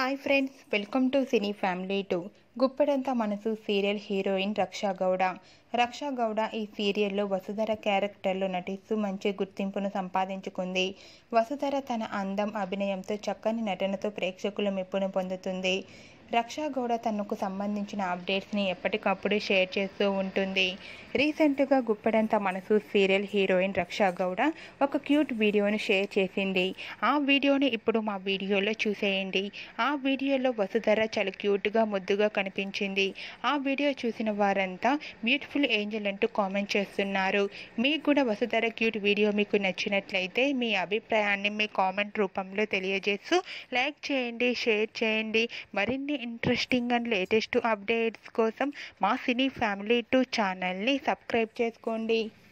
hi friends welcome to cine family two Guppedantha Manasu serial heroine Raksha Gowda Raksha Gowda ఈ సీరియల్లో వసుధర క్యారెక్టర్లో నటిస్తూ మంచి గుర్తింపును సంపాదించుకుంది వసుధర తన అందం అభినయంతో చక్కని నటనతో ప్రేక్షకుల మెప్పును పొందుతుంది రక్షా గౌడ తనకు సంబంధించిన అప్డేట్స్ని ఎప్పటికప్పుడు షేర్ చేస్తూ ఉంటుంది రీసెంట్గా గుప్పెడంత మనసు సీరియల్ హీరోయిన్ రక్షా గౌడ ఒక క్యూట్ వీడియోను షేర్ చేసింది ఆ వీడియోని ఇప్పుడు మా వీడియోలో చూసేయండి ఆ వీడియోలో వసుధర చాలా క్యూట్గా ముద్దుగా కనిపించింది ఆ వీడియో చూసిన వారంతా బ్యూటిఫుల్ ఏంజల్ అంటూ కామెంట్ చేస్తున్నారు మీకు కూడా వసుధర క్యూట్ వీడియో మీకు నచ్చినట్లయితే మీ అభిప్రాయాన్ని మీ కామెంట్ రూపంలో తెలియజేస్తూ లైక్ చేయండి షేర్ చేయండి మరిన్ని ఇంట్రెస్టింగ్ అండ్ లేటెస్ట్ అప్డేట్స్ కోసం మా సినీ ఫ్యామిలీ టూ ఛానల్ని సబ్స్క్రైబ్ చేసుకోండి